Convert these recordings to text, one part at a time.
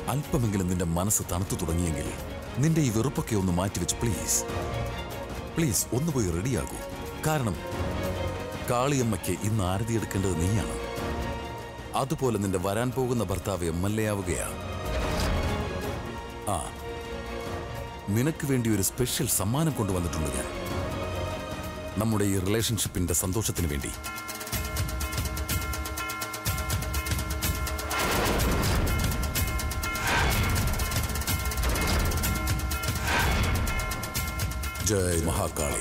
അല്പമെങ്കിലും നിന്റെ മനസ്സ് തണുത്തു തുടങ്ങിയെങ്കിൽ നിന്റെ ഈ വെറുപ്പൊക്കെ ഒന്ന് മാറ്റിവെച്ച് പ്ലീസ് പ്ലീസ് ഒന്ന് പോയി റെഡിയാകൂ കാരണം കാളിയമ്മയ്ക്ക് ഇന്ന് ആരതി എടുക്കേണ്ടത് നീയാണ് അതുപോലെ നിന്റെ വരാൻ പോകുന്ന ഭർത്താവ് എം എൽ എ ആവുകയാണ് ആ നിനക്ക് വേണ്ടി ഒരു സ്പെഷ്യൽ സമ്മാനം കൊണ്ടുവന്നിട്ടുണ്ട് ഞാൻ നമ്മുടെ ഈ റിലേഷൻഷിപ്പിന്റെ സന്തോഷത്തിന് വേണ്ടി ജയ് മഹാകാളി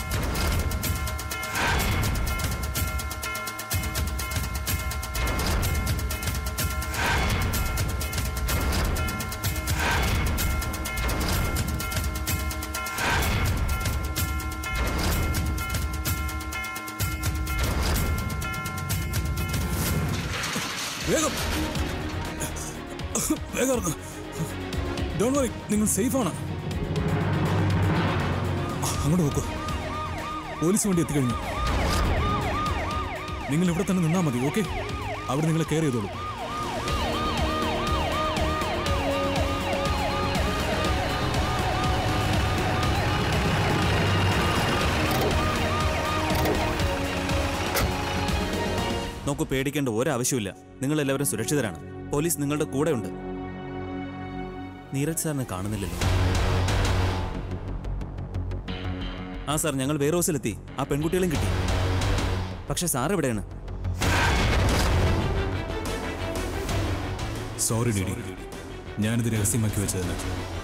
വേഗം വേഗം ഇറങ്ങ് ഡോൺ വറി നിങ്ങൾ സേഫാണ് അങ്ങോട്ട് നോക്കൂ പോലീസ് വണ്ടി എത്തിക്കഴിഞ്ഞു നിങ്ങൾ ഇവിടെ തന്നെ നിന്നാൽ മതി ഓക്കെ അവിടെ നിങ്ങളെ കെയർ ചെയ്തോളൂ നോക്കൂ പേടിക്കേണ്ട ഒരാവശ്യമില്ല നിങ്ങൾ എല്ലാവരും സുരക്ഷിതരാണ് പോലീസ് നിങ്ങളുടെ കൂടെ ഉണ്ട് നീരജ് സാറിനെ കാണുന്നില്ലല്ലോ ആ സാർ ഞങ്ങൾ വേറെ ഹൗസിലെത്തി ആ പെൺകുട്ടികളെയും കിട്ടി പക്ഷെ സാർ എവിടെയാണ് സോറി ഡിഡി ഞാനിത് രഹസ്യമാക്കി വെച്ചതിന്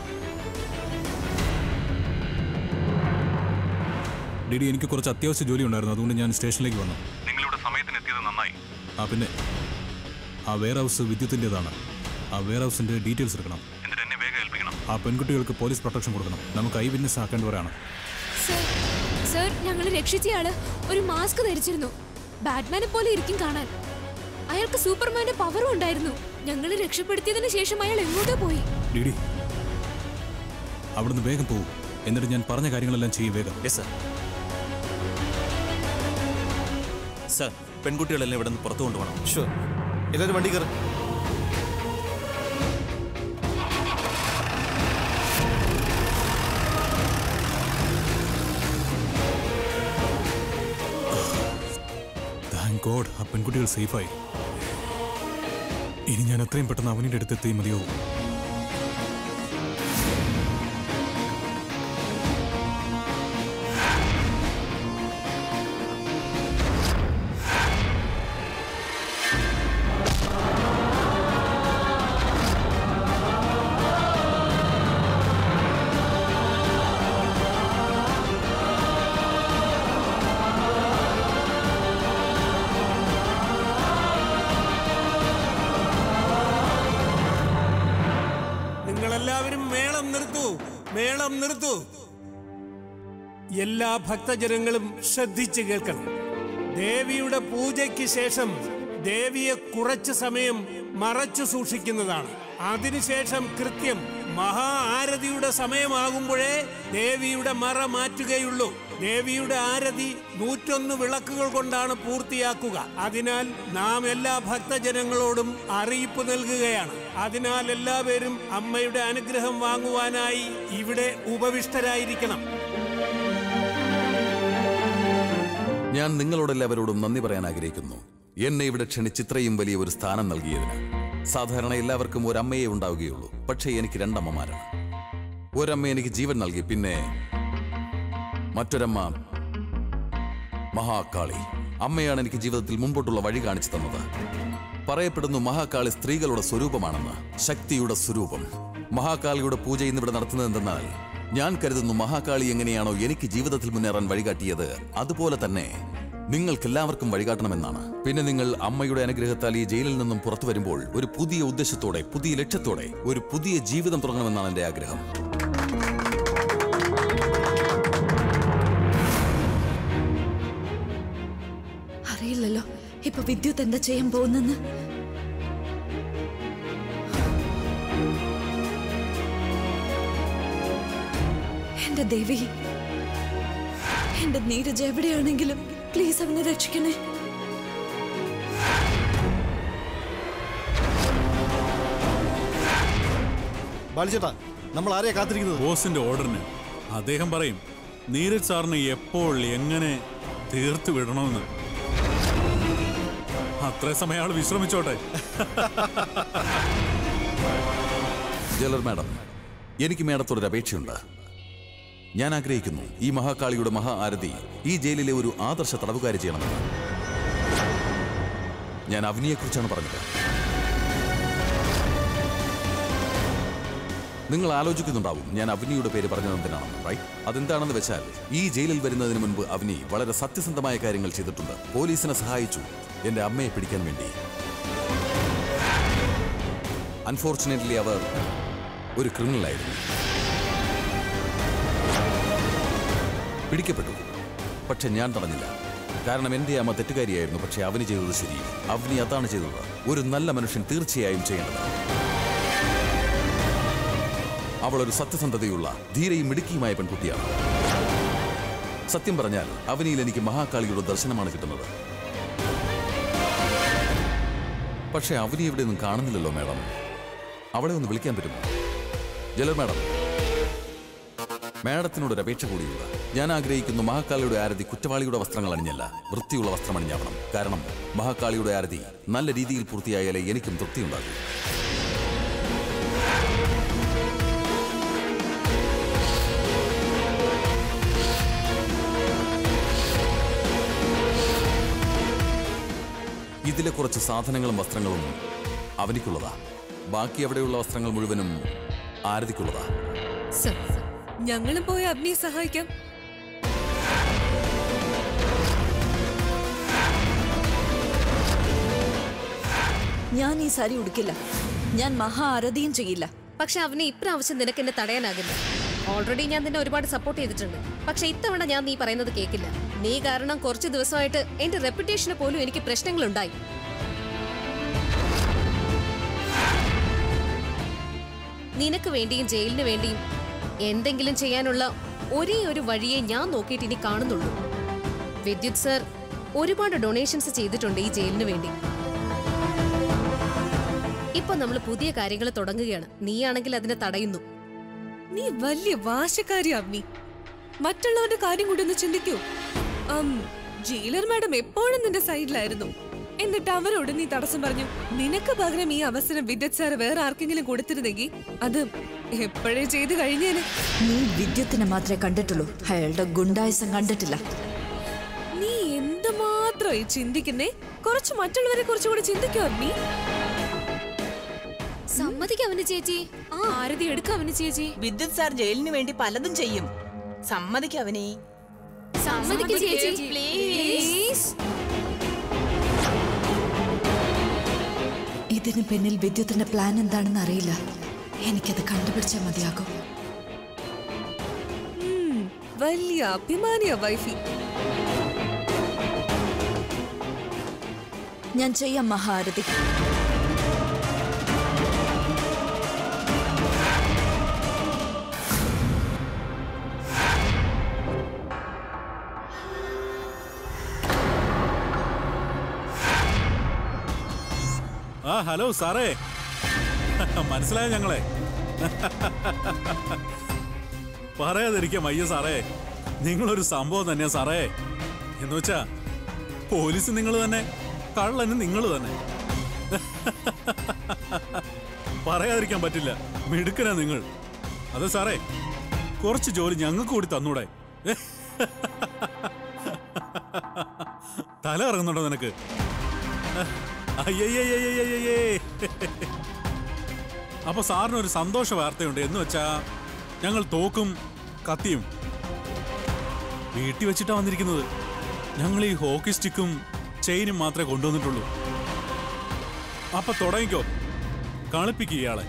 ഡിഡി എനിക്ക് കുറച്ച് അത്യാവശ്യ ജോലി ഉണ്ടായിരുന്നു അതുകൊണ്ട് ഞാൻ സ്റ്റേഷനിലേക്ക് വന്നു നിങ്ങളിവിടെ സമയത്തിന് എത്തിയത് നന്നായി ആ പിന്നെ ആ വെയർ ഹൗസ് വിദ്യുത്തിൻ്റെതാണ് ആ വെയർ ഹൗസിൻ്റെ ഡീറ്റെയിൽസ് എടുക്കണം എന്നിട്ട് എന്നെ വേഗം ഏൽപ്പിക്കണം ആ പെൺകുട്ടികൾക്ക് പോലീസ് പ്രൊട്ടക്ഷൻ കൊടുക്കണം നമുക്ക് ഐ വിറ്റ്നസ് ആക്കേണ്ടവരാണ് സർ സർ ഞങ്ങൾ രക്ഷിച്ചയാള് ഒരു മാസ്ക് ധരിച്ചിരുന്നു ബാറ്റ്മാനെ പോലെ ഇരിക്കും കാണാൻ അയാൾക്ക് സൂപ്പർമാന്റെ പവറും ഉണ്ടായിരുന്നു ഞങ്ങൾ രക്ഷപ്പെടുത്തിയതിനു ശേഷം അയാൾ എങ്ങോട്ടോ പോയി ഡിഡി അവിടുന്ന് വേഗം പോകും എന്നിട്ട് ഞാൻ പറഞ്ഞ കാര്യങ്ങളെല്ലാം ചെയ്യും വേഗം യെസ് സാർ സാർ പെൺകുട്ടികളെല്ലാം ഇവിടെ നിന്ന് പുറത്തു കൊണ്ടുപോകണം ഷുവർ എല്ലാവരും വണ്ടി കയറി താങ്ക് ഗോഡ് ആ പെൺകുട്ടികൾ സേഫായി ഇനി ഞാൻ എത്രയും പെട്ടെന്ന് അവനിന്റെ അടുത്തെത്തി മതിയാവും നിങ്ങളെല്ലാവരും മേളം നിർത്തൂ മേളം നിർത്തൂ എല്ലാ ഭക്തജനങ്ങളും ശ്രദ്ധിച്ചു കേൾക്കണം ദേവിയുടെ പൂജയ്ക്ക് ശേഷം ദേവിയെ കുറച്ചു സമയം മറച്ചു സൂക്ഷിക്കുന്നതാണ് അതിനുശേഷം കൃത്യം മഹാ ആരതിയുടെ സമയമാകുമ്പോഴേ ദേവിയുടെ മറ മാറ്റുകയുള്ളൂ ദേവിയുടെ ആരതി നൂറ്റൊന്ന് വിളക്കുകൾ കൊണ്ടാണ് പൂർത്തിയാക്കുക അതിനാൽ നാം എല്ലാ ഭക്തജനങ്ങളോടും അറിയിപ്പ് നൽകുകയാണ് അതിനാൽ എല്ലാവരും അമ്മയുടെ അനുഗ്രഹം വാങ്ങുവാനായി ഇവിടെ ഉപവിഷ്ടരായിരിക്കണം ഞാൻ നിങ്ങളോടെല്ലാവരോടും നന്ദി പറയാൻ ആഗ്രഹിക്കുന്നു എന്നെ ഇവിടെ ക്ഷണിച്ച് ഇത്രയും വലിയ ഒരു സ്ഥാനം നൽകിയതിന് സാധാരണ എല്ലാവർക്കും ഒരമ്മയെ ഉണ്ടാവുകയുള്ളൂ പക്ഷേ എനിക്ക് രണ്ടമ്മമാരാണ് ഒരമ്മ എനിക്ക് ജീവൻ നൽകി പിന്നെ മറ്റൊരമ്മ മഹാകാളി അമ്മയാണ് എനിക്ക് ജീവിതത്തിൽ മുമ്പോട്ടുള്ള വഴി കാണിച്ചു തന്നത് പറയപ്പെടുന്നു മഹാകാളി സ്ത്രീകളുടെ സ്വരൂപമാണെന്ന് ശക്തിയുടെ സ്വരൂപം മഹാകാളിയുടെ പൂജ ഇന്നിവിടെ നടത്തുന്നത് എന്തെന്നാൽ ഞാൻ കരുതുന്നു മഹാകാളി എങ്ങനെയാണോ എനിക്ക് ജീവിതത്തിൽ മുന്നേറാൻ വഴികാട്ടിയത് അതുപോലെ തന്നെ നിങ്ങൾക്കെല്ലാവർക്കും വഴികാട്ടണമെന്നാണ് പിന്നെ നിങ്ങൾ അമ്മയുടെ അനുഗ്രഹത്താൽ ഈ ജയിലിൽ നിന്നും പുറത്തു വരുമ്പോൾ ഒരു പുതിയ ഉദ്ദേശത്തോടെ പുതിയ ലക്ഷ്യത്തോടെ ഒരു പുതിയ ജീവിതം തുടങ്ങണമെന്നാണ് എന്റെ ആഗ്രഹം അറിയില്ലല്ലോ ഇപ്പൊ വിദ്യുത്ത് എന്താ ചെയ്യാൻ പോകുന്നെന്ന് എന്റെ ദേവി എന്റെ നീരജ് എവിടെയാണെങ്കിലും പ്ലീസ് അവനെ രക്ഷിക്കണേ ബാലിച്ചേട്ടാ നമ്മൾ ആരെയാ കാത്തിരിക്കുന്നത് ബോസിന്റെ ഓർഡറിന് അദ്ദേഹം പറയും നീരജ് സാറിന് എപ്പോൾ എങ്ങനെ തീർത്തു വിടണമെന്ന് അത്ര സമയം ആൾ വിശ്രമിച്ചോട്ടെ ജലർ മാഡം എനിക്ക് മേഡത്തോടൊരു അപേക്ഷയുണ്ട് ഞാൻ ആഗ്രഹിക്കുന്നു ഈ മഹാകാളിയുടെ മഹാ ആരതി ഈ ജയിലിലെ ഒരു ആദർശ തടവുകാരി ചെയ്യണമെന്ന് ഞാൻ അവനിയെക്കുറിച്ചാണ് പറഞ്ഞത് നിങ്ങൾ ആലോചിക്കുന്നുണ്ടാവും ഞാൻ അവനിയുടെ പേര് പറഞ്ഞത് എന്തിനാണെന്ന് റൈറ്റ് അതെന്താണെന്ന് വെച്ചാൽ ഈ ജയിലിൽ വരുന്നതിന് മുൻപ് അവനി വളരെ സത്യസന്ധമായ കാര്യങ്ങൾ ചെയ്തിട്ടുണ്ട് പോലീസിനെ സഹായിച്ചു എന്റെ അമ്മയെ പിടിക്കാൻ വേണ്ടി അൺഫോർച്ചുനേറ്റ്ലി അവർ ഒരു ക്രിമിനലായിരുന്നു പിടിക്കപ്പെട്ടു പക്ഷെ ഞാൻ തടഞ്ഞില്ല കാരണം എന്റെ അമ്മ തെറ്റുകാരിയായിരുന്നു പക്ഷെ അവന് ചെയ്തത് ശരി അവനി അതാണ് ചെയ്തത് ഒരു നല്ല മനുഷ്യൻ തീർച്ചയായും ചെയ്യേണ്ടത് അവൾ ഒരു സത്യസന്ധതയുള്ള ധീരയും മിടുക്കിയുമായ പെൺകുട്ടിയാണ് സത്യം പറഞ്ഞാൽ അവനിയിൽ എനിക്ക് മഹാകാളിയുടെ ദർശനമാണ് കിട്ടുന്നത് പക്ഷെ അവനി ഇവിടെ ഒന്നും കാണുന്നില്ലല്ലോ മാഡം അവളെ ഒന്ന് വിളിക്കാൻ പറ്റുമോ ജലർ മാഡം മാഡത്തിനോട് ഒരു അപേക്ഷ കൂടിയുണ്ട് ഞാൻ ആഗ്രഹിക്കുന്നു മഹാകാളിയുടെ ആരതി കുറ്റവാളിയുടെ വസ്ത്രങ്ങൾ അണിഞ്ഞല്ല വൃത്തിയുള്ള വസ്ത്രം അണിഞ്ഞാവണം കാരണം മഹാകാളിയുടെ ആരതി നല്ല രീതിയിൽ പൂർത്തിയായാലേ എനിക്കും തൃപ്തിയുണ്ടാകൂ ഇതിലെ കുറച്ച് സാധനങ്ങളും വസ്ത്രങ്ങളും അവനിക്കുള്ളതാ ബാക്കി അവിടെയുള്ള വസ്ത്രങ്ങൾ മുഴുവനും ആരതിക്കുള്ളതാ സർ ഞങ്ങളും പോയി അഗ്നിയെ സഹായിക്കാം ഞാൻ ഈ സാരി ഉടുക്കില്ല ഞാൻ മഹാ ആരതിയും ചെയ്യില്ല പക്ഷെ അവനെ ഇപ്രാവശ്യം നിനക്ക് എന്നെ തടയാനാകില്ല ഓൾറെഡി ഞാൻ നിന്നെ ഒരുപാട് സപ്പോർട്ട് ചെയ്തിട്ടുണ്ട് പക്ഷെ ഇത്തവണ ഞാൻ നീ പറയുന്നത് കേൾക്കില്ല നീ കാരണം കുറച്ച് ദിവസമായിട്ട് എന്റെ റെപ്യൂട്ടേഷന് പോലും എനിക്ക് പ്രശ്നങ്ങളുണ്ടായി നിനക്ക് വേണ്ടിയും ജയിലിന് വേണ്ടിയും എന്തെങ്കിലും ചെയ്യാനുള്ള ഒരേ ഒരു വഴിയെ ഞാൻ നോക്കിയിട്ട് ഇനി കാണുന്നുള്ളൂ വിദ്യുത് സർ ഒരുപാട് ഡൊണേഷൻസ് ചെയ്തിട്ടുണ്ട് ഈ ജയിലിന് വേണ്ടി ഇപ്പൊ നമ്മൾ പുതിയ കാര്യങ്ങൾ തുടങ്ങുകയാണ് നീയാണെങ്കിൽ അതിനെ തടയുന്നു നീ വലിയ വാശക്കാരി അഗ്നി മറ്റുള്ളവരുടെ കാര്യം കൂടി ഒന്ന് ചിന്തിക്കൂ അം, ജയിലർ മാഡം എപ്പോഴും നിന്റെ സൈഡിലായിരുന്നു എന്നിട്ട് അവരോട് നീ തടസ്സം പറഞ്ഞു നിനക്ക് പകരം ഈ അവസരം വിദ്യുത് സാർ വേറെ ആർക്കെങ്കിലും കൊടുത്തിരുന്നെങ്കിൽ അത് എപ്പോഴേ ചെയ്തു കഴിഞ്ഞേനെ നീ വിദ്യുത്തിനെ മാത്രമേ കണ്ടിട്ടുള്ളൂ അയാളുടെ ഗുണ്ടായുസം കണ്ടിട്ടില്ല നീ എന്തുമാത്രമായി ചിന്തിക്കുന്നേ കുറച്ച് മറ്റുള്ളവരെ കുറിച്ച് കൂടി ചിന്തിക്കോ അഗ്നി സമ്മതിക്ക അവന് ചേച്ചി ആ ആരതി എടുക്ക അവന് ചേച്ചി വിദ്യുത് സാർ ജയിലിന് വേണ്ടി പലതും ചെയ്യും സമ്മതിക്കവനെ സമ്മതിക്ക ചേച്ചി പ്ലീസ് ഇതിന് പിന്നിൽ വിദ്യുത്തിന്റെ പ്ലാൻ എന്താണെന്ന് അറിയില്ല എനിക്കത് കണ്ടുപിടിച്ചാൽ മതിയാകും ഉം, വലിയ അഭിമാനിയ വൈഫി ഞാൻ ചെയ്യാം മഹാരതി ആ ഹലോ സാറേ മനസ്സിലായ ഞങ്ങളെ പറയാതിരിക്കാം അയ്യോ സാറേ നിങ്ങളൊരു സംഭവം തന്നെയാ സാറേ എന്ന് വെച്ചാ പോലീസ് നിങ്ങൾ തന്നെ കള്ളന് നിങ്ങൾ തന്നെ പറയാതിരിക്കാൻ പറ്റില്ല മിടുക്കനാ നിങ്ങൾ അതെ സാറേ കുറച്ച് ജോലി ഞങ്ങൾക്ക് കൂടി തന്നൂടെ തല ഇറങ്ങുന്നുണ്ടോ നിനക്ക് അയ്യയ്യയ്യയ്യയ്യേ അപ്പൊ സാറിന് ഒരു സന്തോഷ വാർത്തയുണ്ട് എന്ന് വെച്ചാ ഞങ്ങൾ തോക്കും കത്തിയും വീട്ടിൽ വെച്ചിട്ടാ വന്നിരിക്കുന്നത് ഞങ്ങൾ ഈ ഹോക്കി സ്റ്റിക്കും ചെയിനും മാത്രമേ കൊണ്ടുവന്നിട്ടുള്ളൂ അപ്പൊ തുടങ്ങിക്കോ കളിപ്പിക്കുക ഇയാളെ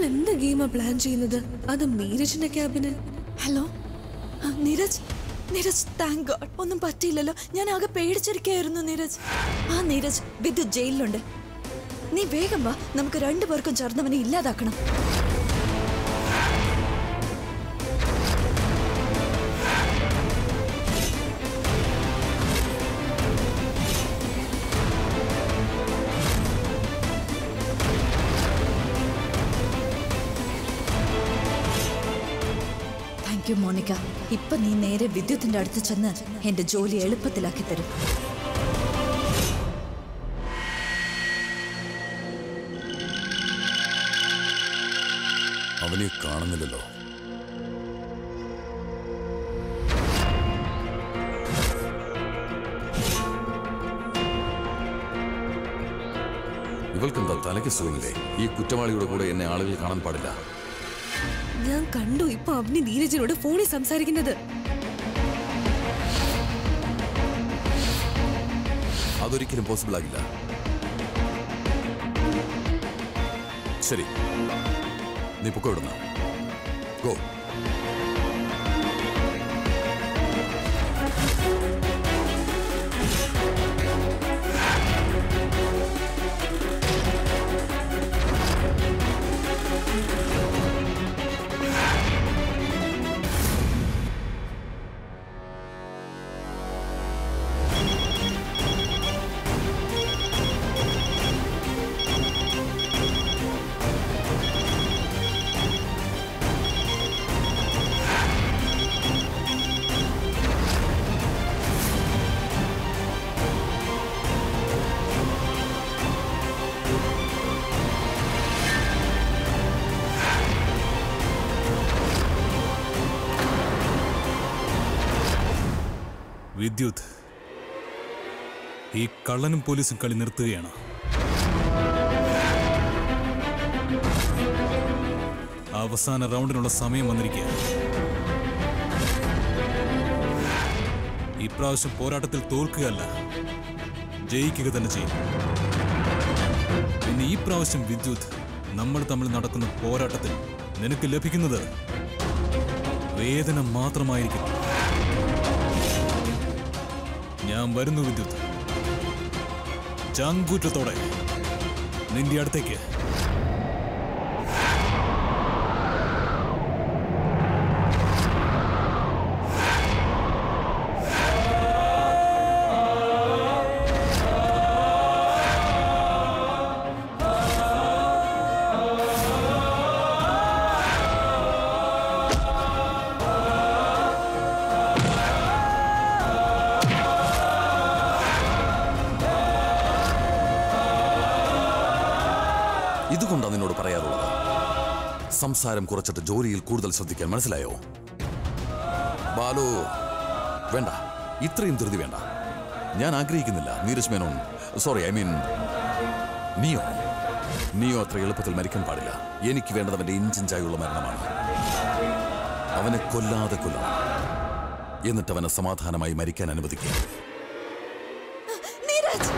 എന്ത് ഗെയിമാ പ്ലാൻ ചെയ്യുന്നത് അതും നീരജിന്റെ ക്യാബിന് ഹലോ ആ, നീരജ് നീരജ് താങ്ക് ഗോഡ് ഒന്നും പറ്റിയില്ലല്ലോ ഞാൻ ആകെ പേടിച്ചിരിക്കുകയായിരുന്നു നീരജ് ആ നീരജ് വിദ്യുത് ജയിലിലുണ്ട് നീ വേഗം വാ നമുക്ക് രണ്ടുപേർക്കും ചേർന്നവനെ ഇല്ലാതാക്കണം താങ്ക് യു മോണിക്ക ഇപ്പൊ നീ നേരെ വിദ്യുത്തിന്റെ അടുത്ത് ചെന്ന് എന്റെ ജോലി എളുപ്പത്തിലാക്കി തരും അവനെ കാണുന്നില്ലല്ലോ ഇവൾക്കെന്താ തലയ്ക്ക് സുഖമില്ലേ ഈ കുറ്റവാളിയുടെ കൂടെ എന്നെ ആളുകൾ കാണാൻ പാടില്ല ഞാൻ കണ്ടു ഇപ്പൊ അവനി നീരജിനോട് ഫോണിൽ സംസാരിക്കുന്നത് അതൊരിക്കലും പോസിബിൾ ആകില്ല ശരി നീ പൊക്കോ ഇടുന്ന ഗോ വിദ്യുത് ഈ കള്ളനും പോലീസും കളി നിർത്തുകയാണ് അവസാന റൗണ്ടിനുള്ള സമയം വന്നിരിക്കുക ഇപ്രാവശ്യം പോരാട്ടത്തിൽ തോൽക്കുകയല്ല ജയിക്കുക തന്നെ ചെയ്യും പിന്നെ ഈ പ്രാവശ്യം വിദ്യുത് നമ്മൾ തമ്മിൽ നടക്കുന്ന പോരാട്ടത്തിൽ നിനക്ക് ലഭിക്കുന്നത് വേദന മാത്രമായിരിക്കും ഞാൻ വരുന്നു വിദ്യുത് ചങ്കൂറ്റത്തോടെ നിന്റെ അടുത്തേക്ക് ഇതുകൊണ്ടാണ് നിന്നോട് പറയാറുള്ളത് സംസാരം കുറച്ചിട്ട് ജോലിയിൽ കൂടുതൽ ശ്രദ്ധിക്കാൻ മനസ്സിലായോ ബാലു വേണ്ട ഇത്രയും ധൃതി വേണ്ട ഞാൻ ആഗ്രഹിക്കുന്നില്ല Neeraj Menon sorry I mean നീയോ നീയോ അത്ര എളുപ്പത്തിൽ മരിക്കാൻ പാടില്ല എനിക്ക് വേണ്ടത് അവന്റെ ഇഞ്ചിഞ്ചായുള്ള മരണമാണ് അവനെ കൊല്ലാതെ കൊല്ലണം എന്നിട്ട് അവനെ സമാധാനമായി മരിക്കാൻ അനുവദിക്കുക നീരജ്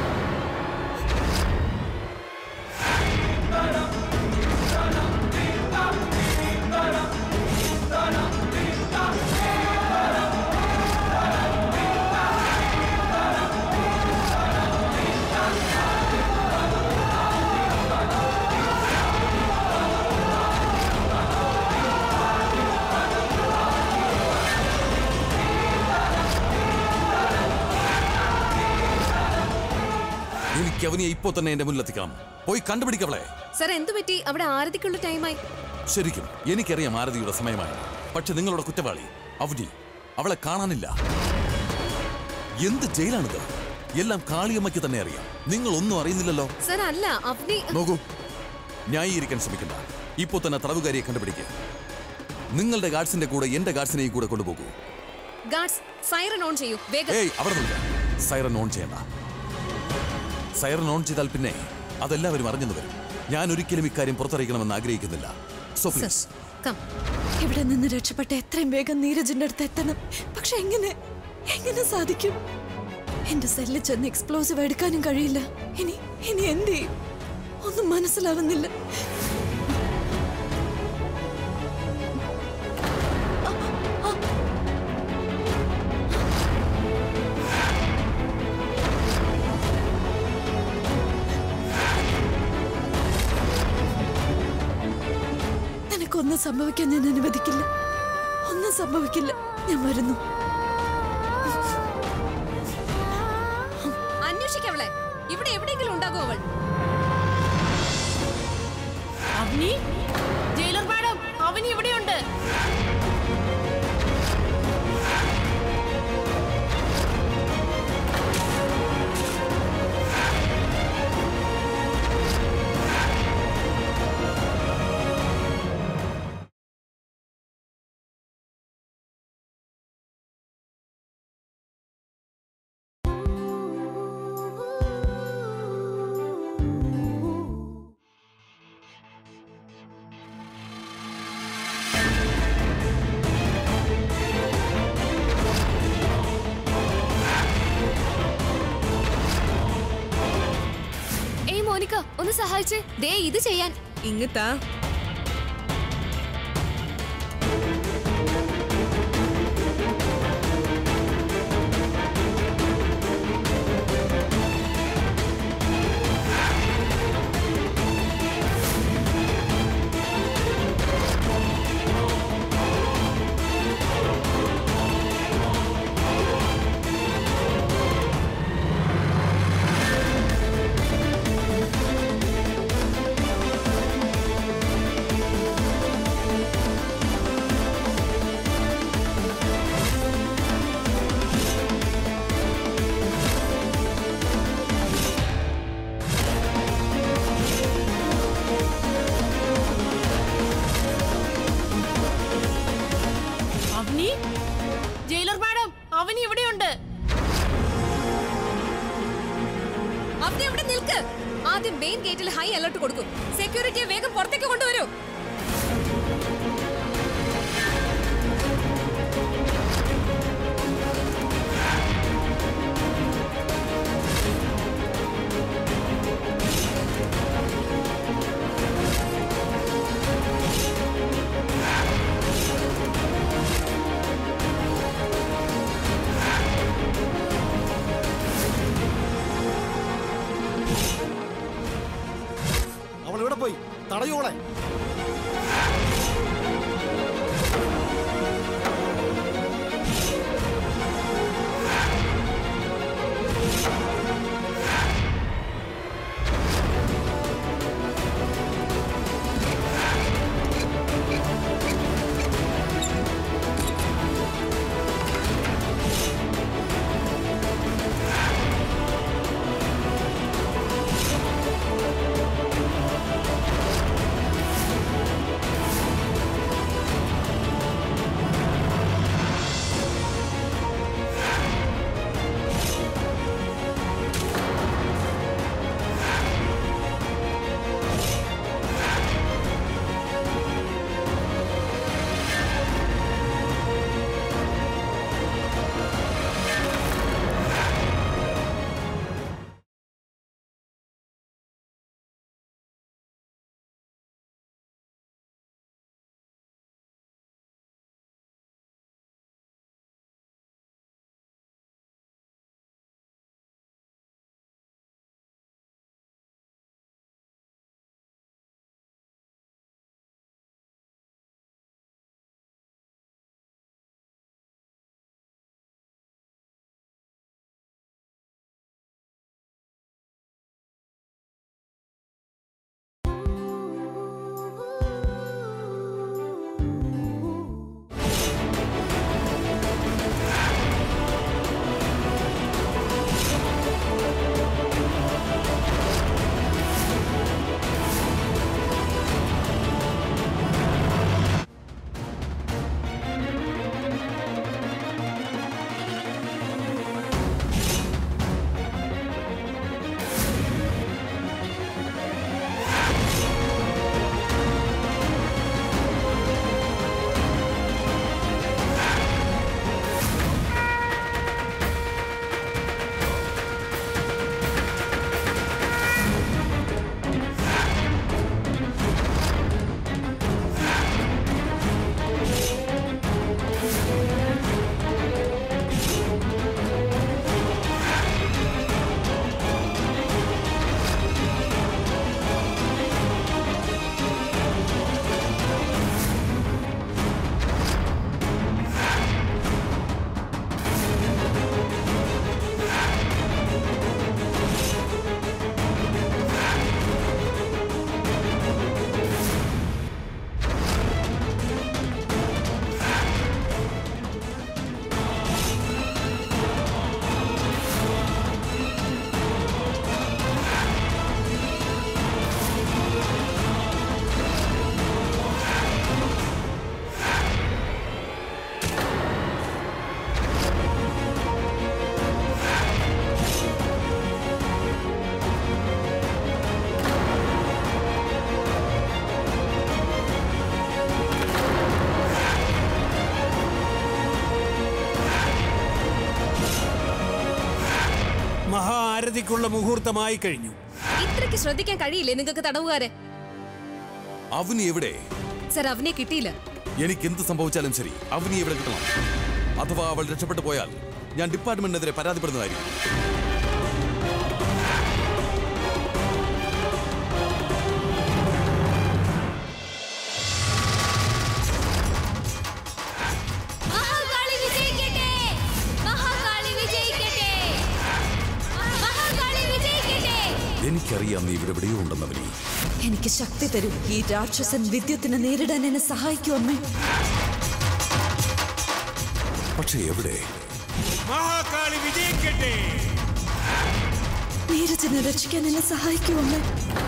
എനിക്ക് അവനെ ഇപ്പോ തന്നെ എന്റെ മുന്നിലെത്തിക്കണം പോയി കണ്ടുപിടിക്കവളെ സർ എന്തു പറ്റി അവിടെ ആരതിക്കുള്ള ടൈമായി ശരിക്കും എനിക്കറിയാം ആരതിയുടെ സമയമായി പക്ഷെ നിങ്ങളുടെ കുറ്റവാളി അവനി അവളെ കാണാനില്ല എന്ത് ജയിലാണിത് എല്ലാം കാളിയമ്മയ്ക്ക് തന്നെ അറിയാം നിങ്ങൾ ഒന്നും അറിയുന്നില്ലല്ലോ സർ അല്ല അവനി നോക്കൂ ന്യായീകരിക്കാൻ ശ്രമിക്കണ്ട ഇപ്പോ തന്നെ തടവുകാരിയെ കണ്ടുപിടിക്കുക നിങ്ങളുടെ ഗാർഡ്സിന്റെ കൂടെ എന്റെ ഗാർഡ്സിനെയും കൂടെ കൊണ്ടുപോകൂ ഗാർഡ്സ് സൈറൻ ഓൺ ചെയ്യൂ വേഗം ഏയ് അവിടെ നില്ല സൈറൻ ഓൺ ചെയ്യണ്ട സൈറൻ ഓൺ ചെയ്താൽ പിന്നെ അതെല്ലാവരും അറിഞ്ഞെന്ന് വരും ഞാൻ ഒരിക്കലും ഇക്കാര്യം പുറത്തറിയിക്കണമെന്ന് ആഗ്രഹിക്കുന്നില്ല സോ പ്ലീസ് കം ഇവിടെ നിന്ന് രക്ഷപ്പെട്ട എത്രയും വേഗം നീരജിന്റെ അടുത്ത് എത്തണം പക്ഷെ എങ്ങനെ എങ്ങനെ സാധിക്കും എന്റെ സെല്ലിൽ ചെന്ന് എക്സ്പ്ലോസീവ് എടുക്കാനും കഴിയില്ല ഇനി ഇനി എന്ത് ചെയ്യും ഒന്നും മനസ്സിലാവുന്നില്ല ഒന്നും സംഭവിക്കാൻ ഞാൻ അനുവദിക്കില്ല ഒന്നും സംഭവിക്കില്ല ഞാൻ വരുന്നു അന്വേഷിക്കവളെ ഇവിടെ എവിടെയെങ്കിലും ഉണ്ടാകും അവൾ അവനി ജയിലർ മാഡം അവനി ഇവിടെയുണ്ട് ഏയ് മോനിക്ക ഒന്ന് സഹായിച്ചേ ദേ ഇത് ചെയ്യാൻ ഇങ്ങത്താ അവനി ജയിലർ മാഡം അവനി ഇവിടെയുണ്ട് അവിടെ അവിടെ നിൽക്ക് ആദ്യം മെയിൻ ഗേറ്റിൽ ഹൈ അലർട്ട് കൊടുക്കും സെക്യൂരിറ്റിയെ വേഗം പുറത്തേക്ക് കൊണ്ടുവരൂ അവൾ ഇവിടെ പോയി തടയോളെ ആരതിക്കുള്ള മുഹൂർത്തമായി കഴിഞ്ഞു ഇത്രയ്ക്ക് ശ്രദ്ധിക്കാൻ കഴിയില്ലേ നിങ്ങൾക്ക് തടവുകാരെ അവനി എവിടെ സർ അവനെ കിട്ടിയില്ല എനിക്ക് എന്ത് സംഭവിച്ചാലും ശരി അവനി എവിടെ കിട്ടണം അഥവാ അവൾ രക്ഷപ്പെട്ടു പോയാൽ ഞാൻ ഡിപ്പാർട്ട്മെന്റിനെതിരെ പരാതിപ്പെടുന്നതായിരിക്കും മഹാകാളി വിജയിക്കട്ടെ മഹാകാളി വിജയിക്കട്ടെ മഹാകാളി വിജയിക്കട്ടെ എനിക്കറിയാം നീ ഇവിടെ എവിടെയോ ഉണ്ടെന്നവനി എനിക്ക് ശക്തി തരൂ ഈ രാക്ഷസൻ വിദ്യുത്തിനെ നേരിടാൻ എന്നെ സഹായിക്കൂ അമ്മേ പക്ഷെ എവിടെ മഹാകാളി വിജയിക്കട്ടെ നീരജിനെ രക്ഷിക്കാൻ എന്നെ സഹായിക്കൂ അമ്മേ